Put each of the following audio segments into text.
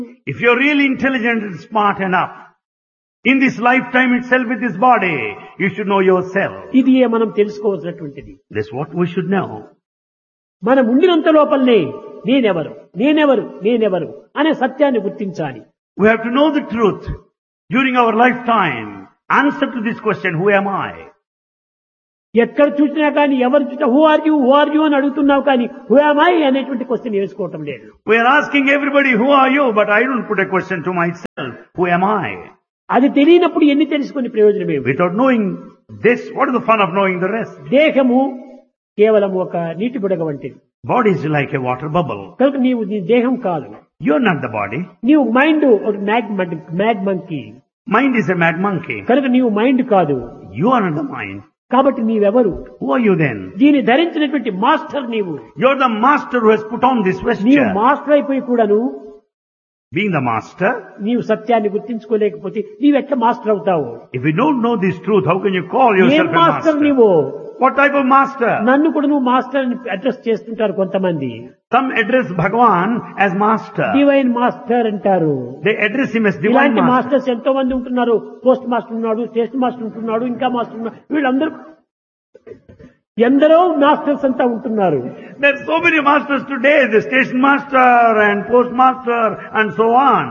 If you're really intelligent and smart enough, in this lifetime itself with this body, you should know yourself. ఇది మనం తెలుసుకోవాల్సినటువంటిది That's what we should know. మనం ఉండినంత లోపలనే నేనెవరు నేనెవరు నేనెవరు అనే సత్యాన్ని గుర్తించాలి We have to know the truth during our lifetime. Answer to this question, who am I? ఎక్కడ చూసినా కానీ ఎవరు చూసినా who are you who are you అని అడుగుతున్నావు కానీ హూ ఐ అనేటువంటి క్వశ్చన్ వేసుకోవటం లేదు We are asking everybody, who are you? But I don't put a question to myself, who am I? అది తెలియనప్పుడు ఎన్ని తెలుసుకుని ప్రయోజనం ఏమి Without knowing this, what is the fun of knowing the rest? దేహము కేవలం ఒక నీటి బుడగ వంటిది Body is like a water bubble. కనుక నీవు నీ దేహం కాదు You're not the body. నీవు మైండ్ ఒక mad mad monkey Mind is a mad monkey. కనుక నీవు మైండ్ కాదు You are not the mind. కాబట్టి నీవెవరు Who are you then? దీన్ని ధరించినటువంటి మాస్టర్ నీవు You're the master who has put on this నీవు vesture. మాస్టర్ అయిపోయి కూడాను Being the master, నీవు సత్యాన్ని గుర్తించుకోలేకపోతే నీవెట్లా మాస్టర్ అవుతావు if you don't know this truth, how can you call ఏం yourself a మాస్టర్ master? నీవు What type of master? నన్ను కూడా నువ్వు మాస్టర్ అని అడ్రస్ చేస్తుంటారు కొంతమంది Some address Bhagavan as master. Divine master అంటారు They address him as divine ఇలాంటి master. మాస్టర్స్ ఎంతో మంది ఉంటున్నారు పోస్ట్ మాస్టర్ ఉన్నాడు స్టేషన్ మాస్టర్ ఉంటున్నాడు ఇంకా మాస్టర్ ఉన్నాడు వీళ్ళందరూ ఎందరో మాస్టర్స్ అంతా ఉంటున్నారు There are so many masters today, the station master and postmaster and so on.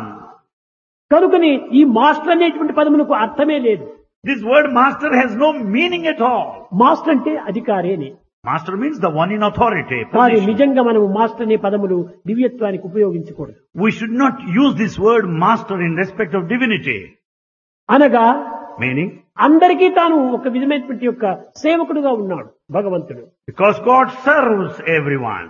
కనుకని ఈ మాస్టర్ అనేటువంటి పదమునకు అర్థమే లేదు This word master has no meaning at all. Master అంటే అధికారి అని Master means the one in authority. కానీ position. నిజంగా మనము మాస్టర్ అనే పదములు దివ్యత్వానికి ఉపయోగించకూడదు We should not use this word master in respect of divinity. అనగా Meaning, అందరికీ తాను ఒక విధమైనటువంటి యొక్క సేవకుడుగా ఉన్నాడు భగవంతుడు because God serves everyone.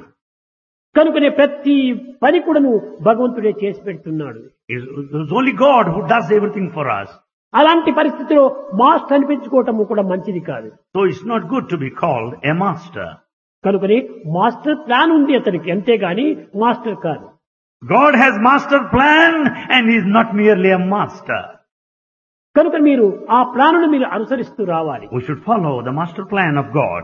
కనుకనే ప్రతి పని కూడాను భగవంతుడే చేసి పెడుతున్నాడు It's it's only God who does everything for us. అలాంటి పరిస్థితిలో మాస్టర్ అనిపించుకోవటము కూడా మంచిది కాదు So it's not good to be called a master. కనుకని మాస్టర్ ప్లాన్ ఉంది అతనికి అంతేగాని మాస్టర్ కాదు God has master plan and he is not merely a master. కనుక మీరు ఆ ప్లానును మీరు అనుసరిస్తూ రావాలి We should follow the master plan of God.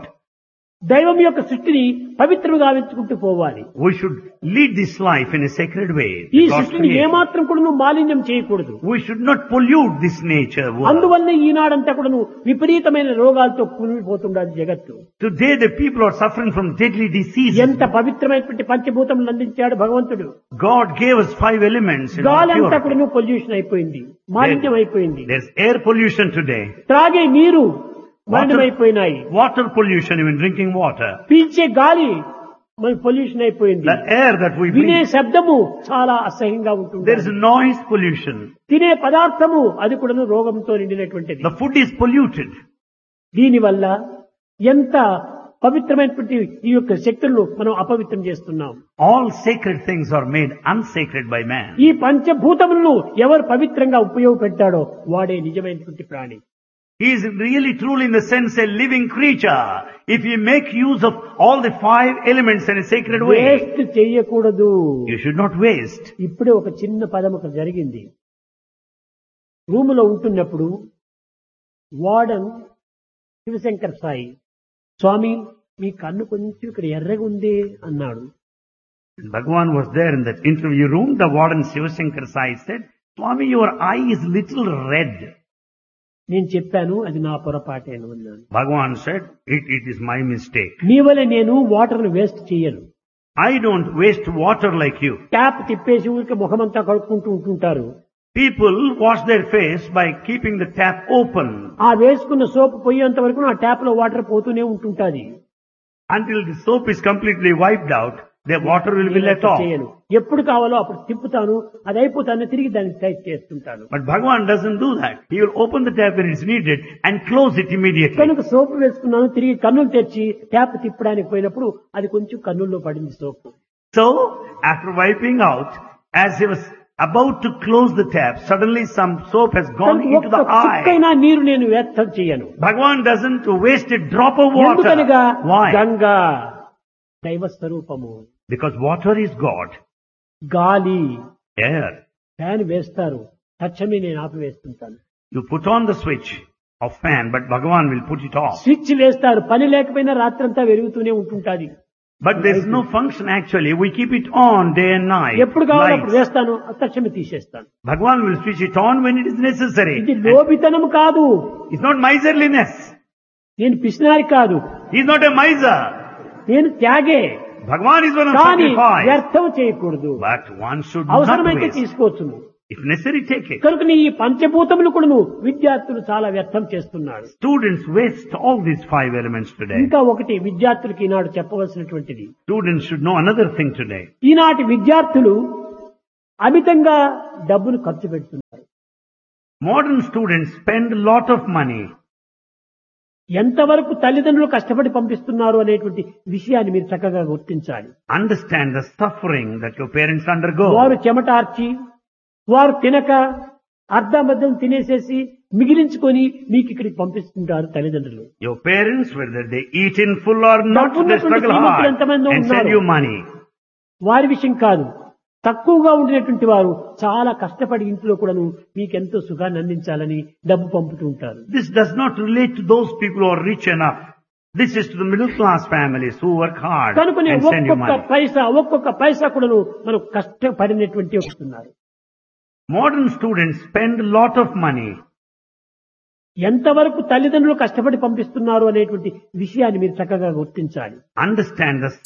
దైవం యొక్క సృష్టిని పవిత్రముగా గావించుకుంటూ పోవాలి We should lead this life in a sacred way. ఈ God's సృష్టిని creation. ఏమాత్రం కూడా నువ్వు మాలిన్యం చేయకూడదు We should not pollute this nature world. అందువల్ల ఈనాడంతా కూడా నువ్వు విపరీతమైన రోగాలతో కూలిపోతుండాలి జగత్తు Today the people are suffering from deadly diseases. ఎంత పవిత్రమైనటువంటి పంచభూతములు అందించాడు భగవంతుడు God gave us five elements. in our గాలి అంతా purity. కూడా నువ్వు పొల్యూషన్ అయిపోయింది మాలిన్యం అయిపోయింది There's air pollution today. త్రాగే నీరు మలినమైపోయినాయి Water pollution, even drinking water. పీల్చే గాలి మన పొల్యూషన్ అయిపోయింది The air that we వినే breathe. శబ్దము చాలా అసహ్యంగా ఉంటుంది There is noise pollution. తినే పదార్థము అది కూడా రోగంతో నిండినటువంటిది The food is polluted. దీనివల్ల ఎంత పవిత్రమైనటువంటి ఈ యొక్క శక్తులను మనం అపవిత్రం చేస్తున్నాం All sacred things are made unsacred by man. ఈ పంచభూతములను ఎవరు పవిత్రంగా ఉపయోగపెట్టాడో వాడే నిజమైనటువంటి ప్రాణి He is really truly in the sense a living creature. If you make use of all the five elements in a sacred way, waste చెయ్యకూడదు you should not waste. ఇప్పుడే ఒక చిన్న పదం ఒక జరిగింది రూములో ఉంటున్నప్పుడు వార్డన్ శివశంకర్ సాయి స్వామి మీ కన్ను కొంచెం ఇక్కడ ఎర్రగా ఉంది అన్నాడు Bhagavan was there in that interview room. The warden Shivashankar Sai said, Swami, your eye is little red. నేను చెప్పాను అది నా పొరపాటేను అన్నాను Bhagavan said, it, it is my mistake. నీ వల్ల నేను వాటర్ ను వేస్ట్ చేయను I don't waste water like you. Tap తిప్పేసి ఊరికి ముఖమంతా కడుక్కుంటూ ఉంటుంటారు People wash their face by keeping the tap open ఆ వేసుకున్న సోప్ పోయేంత వరకు ఆ ట్యాప్ లో వాటర్ పోతూనే ఉంటుంటాది until the soap is completely wiped out. The water will be let off. చేయను ఎప్పుడు కావాలో అప్పుడు తిప్పుతాను అది అయిపోతాను తిరిగి దాన్ని టైట్ చేస్తుంటాను But Bhagavan doesn't do that. He will open the tap when it's needed and close it immediately. కనుక సోప్ వేసుకున్నాను తిరిగి కన్నులు తెచ్చి ట్యాప్ తిప్పడానికి పోయినప్పుడు అది కొంచెం కన్నుల్లో పడింది సోపు So, after wiping out, as he was about to close the tap, suddenly some soap has gone కనుక into ఒక్క the eye. చుక్కైనా నీరు నేను వ్యర్థం చేయను Bhagavan doesn't waste a drop of water. ఎందుకనగా Why? గంగా దైవ స్వరూపము Because water is God. గాలి Air. ఫ్యాన్ వేస్తారు తక్షణమే నేను ఆపివేస్తుంటాను You put on the switch of fan, but Bhagavan will put it off. Switch వేస్తారు పని లేకపోయినా రాత్రంతా వెలుగుతూనే ఉంటుంటాది But there's no function actually. We keep it on day and night. ఎప్పుడు కావాలో అప్పుడు Lights. వేస్తాను తక్షణమే తీసేస్తాను Bhagwan will switch it on when it is necessary. ఇది And లోబితనం కాదు It's not miserliness. నేను పిసినారి కాదు He's not a miser. నేను త్యాగే Bhagwan is one of కానీ sacrifice. వ్యర్థం చేయకూడదు But one should not అవసరమైతే waste. తీసుకోవచ్చును If necessary, take it. కనుక నీ ఈ పంచభూతములు కూడా విద్యార్థులు చాలా వ్యర్థం చేస్తున్నాడు Students waste all these five elements today. ఇంకా ఒకటి విద్యార్థులకి ఈనాడు చెప్పవలసినటువంటిది Students should know another thing today. ఈనాటి విద్యార్థులు అమితంగా డబ్బును ఖర్చు పెడుతున్నారు Modern students spend a lot of money. ఎంతవరకు తల్లిదండ్రులు కష్టపడి పంపిస్తున్నారు అనేటువంటి విషయాన్ని మీరు చక్కగా గుర్తించాలి Understand the suffering that your parents undergo. వారు చెమటార్చి వారు తినక అర్ధమద్దం తినేసేసి మిగిలించుకొని మీకు ఇక్కడికి పంపిస్తుంటారు తల్లిదండ్రులు Your parents, whether they eat in full or not, they డబ్బున్నటువంటి struggle శ్రీమంతులు hard ఎంతమంది and send ఉన్నారు? you money. వారి విషయం కాదు తక్కువగా ఉండినటువంటి వారు చాలా కష్టపడి ఇంట్లో కూడాను మీకు ఎంతో సుఖాన్ని అందించాలని డబ్బు పంపుతూ ఉంటారు This does not relate to those people who are rich enough. This is to the middle class families who work hard కనుకనే and send you ఒక్కొక్క money. పైసా ఒక్కొక్క పైసా కూడాను మనం కష్టపడినటువంటి వస్తున్నారు Modern students spend a lot of money. ఎంతవరకు తల్లిదండ్రులు కష్టపడి పంపిస్తున్నారు అనేటువంటి విషయాన్ని మీరు చక్కగా గుర్తించాలి Understand the